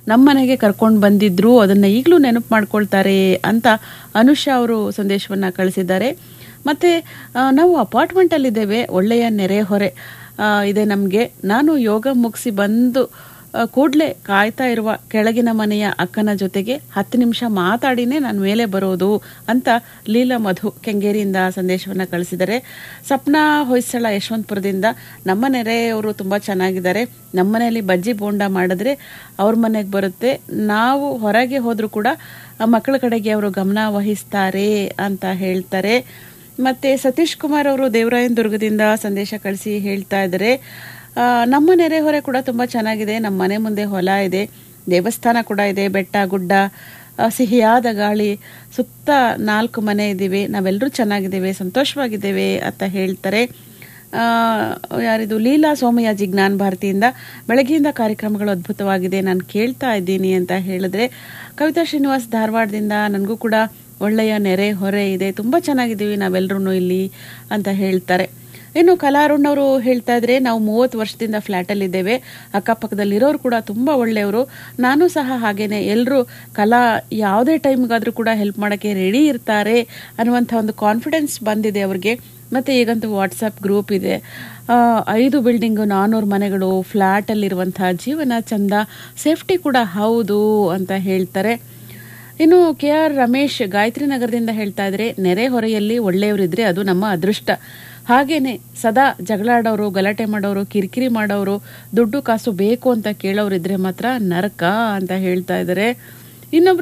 ನಮ್ಮ ಮನೆಗೆ ಕರ್ಕೊಂಡು ಬಂದಿದ್ರು ಅದನ್ನ ಈಗಲೂ ನೆನಪು ಮಾಡ್ಕೊಳ್ತಾರೆ ಅಂತ ಅನುಷಾ ಅವರು ಸಂದೇಶವನ್ನ ಕಳಿಸಿದ್ದಾರೆ ಮತ್ತೆ ಆ, ನಾವು ಅಪಾರ್ಟ್ಮೆಂಟಲ್ಲಿದ್ದೇವೆ ಒಳ್ಳೆಯ ನೆರೆಹೊರೆ ಆ, ಇದೆ ನಮಗೆ ನಾನು ಯೋಗ ಮುಗಿಸಿ ಬಂದು ಕೂಡಲೇ ಕಾಯ್ತಾ ಇರುವ ಕೆಳಗಿನ ಮನೆಯ ಅಕ್ಕನ ಜೊತೆಗೆ ಹತ್ತು ನಿಮಿಷ ಮಾತಾಡಿನೇ ನಾನು ಮೇಲೆ ಬರೋದು ಅಂತ ಲೀಲಾ ಮಧು ಕೆಂಗೇರಿಯಿಂದ ಸಂದೇಶವನ್ನು ಕಳಿಸಿದ್ದಾರೆ ಸಪ್ನಾ ಹೊಯ್ಸಳ ಯಶವಂತಪುರದಿಂದ ನಮ್ಮ ನೆರೆಯವರು ತುಂಬ ಚೆನ್ನಾಗಿದ್ದಾರೆ ನಮ್ಮ ಮನೆಯಲ್ಲಿ ಬಜ್ಜಿ ಬೋಂಡ ಮಾಡಿದ್ರೆ ಅವ್ರ ಮನೆಗೆ ಬರುತ್ತೆ ನಾವು ಹೊರಗೆ ಹೋದರೂ ಕೂಡ ಆ ಮಕ್ಕಳ ಕಡೆಗೆ ಅವರು ಗಮನ ವಹಿಸ್ತಾರೆ ಅಂತ ಹೇಳ್ತಾರೆ ಮತ್ತೆ ಸತೀಶ್ ಕುಮಾರ್ ಅವರು ದೇವರಾಯನ ದುರ್ಗದಿಂದ ಸಂದೇಶ ಕಳಿಸಿ ಹೇಳ್ತಾ ಇದ್ದಾರೆ ಆ, ನಮ್ಮ ನೆರೆಹೊರೆ ಕೂಡ ತುಂಬ ಚೆನ್ನಾಗಿದೆ ನಮ್ಮ ಮನೆ ಮುಂದೆ ಹೊಲ ಇದೆ ದೇವಸ್ಥಾನ ಕೂಡ ಇದೆ ಬೆಟ್ಟ ಗುಡ್ಡ ಆ, ಸಿಹಿಯಾದ ಗಾಳಿ ಸುತ್ತ ನಾಲ್ಕು ಮನೆ ಇದ್ದೀವಿ ನಾವೆಲ್ಲರೂ ಚೆನ್ನಾಗಿದ್ದೇವೆ ಸಂತೋಷವಾಗಿದ್ದೇವೆ ಅಂತ ಹೇಳ್ತಾರೆ ಆ, ಯಾರಿದು ಲೀಲಾ ಸೋಮಯ್ಯ ಜಿಜ್ಞಾನ್ ಭಾರತಿಯಿಂದ ಬೆಳಗ್ಗೆಯಿಂದ ಕಾರ್ಯಕ್ರಮಗಳು ಅದ್ಭುತವಾಗಿದೆ ನಾನು ಕೇಳ್ತಾ ಇದ್ದೀನಿ ಅಂತ ಹೇಳಿದ್ರೆ ಕವಿತಾ ಶ್ರೀನಿವಾಸ್ ಧಾರವಾಡದಿಂದ ನನಗೂ ಕೂಡ ಒಳ್ಳೆಯ ನೆರೆ ಹೊರೆ ಇದೆ ತುಂಬ ಚೆನ್ನಾಗಿದ್ದೀವಿ ನಾವೆಲ್ಲರೂ ಇಲ್ಲಿ ಅಂತ ಹೇಳ್ತಾರೆ ಇನ್ನು ಕಲಾರುಣ್ಣವರು ಹೇಳ್ತಾ ಇದ್ರೆ ನಾವು ಮೂವತ್ತು ವರ್ಷದಿಂದ ಫ್ಲ್ಯಾಟಲ್ಲಿದ್ದೇವೆ ಅಕ್ಕಪಕ್ಕದಲ್ಲಿರೋರು ಕೂಡ ತುಂಬ ಒಳ್ಳೆಯವರು ನಾನು ಸಹ ಹಾಗೇನೆ ಎಲ್ಲರೂ ಕಲಾ ಯಾವುದೇ ಟೈಮ್ಗಾದರೂ ಕೂಡ ಹೆಲ್ಪ್ ಮಾಡೋಕ್ಕೆ ರೆಡಿ ಇರ್ತಾರೆ ಅನ್ನುವಂಥ ಒಂದು ಕಾನ್ಫಿಡೆನ್ಸ್ ಬಂದಿದೆ ಅವ್ರಿಗೆ ಮತ್ತು ಈಗಂತೂ ವಾಟ್ಸಪ್ ಗ್ರೂಪ್ ಇದೆ ಆ, ಐದು ಬಿಲ್ಡಿಂಗು ನಾನ್ನೂರು ಮನೆಗಳು ಫ್ಲ್ಯಾಟಲ್ಲಿರುವಂಥ ಜೀವನ ಚಂದ ಸೇಫ್ಟಿ ಕೂಡ ಹೌದು ಅಂತ ಹೇಳ್ತಾರೆ ಇನ್ನು ಕೆ ಆರ್ ರಮೇಶ್ ಗಾಯತ್ರಿ ನಗರದಿಂದ ಹೇಳ್ತಾ ಇದ್ರೆ ನೆರೆಹೊರೆಯಲ್ಲಿ ಒಳ್ಳೆಯವರಿದ್ರೆ ಅದು ನಮ್ಮ ಅದೃಷ್ಟ ಹಾಗೇನೆ ಸದಾ ಜಗಳಾಡೋರು ಗಲಾಟೆ ಮಾಡೋರು ಕಿರಿಕಿರಿ ಮಾಡೋರು ದುಡ್ಡು ಕಾಸು ಬೇಕು ಅಂತ ಕೇಳೋರಿದ್ರೆ ಮಾತ್ರ ನರಕ ಅಂತ ಹೇಳ್ತಾ ಇದ್ದಾರೆ ಇನ್ನೊಬ್ರು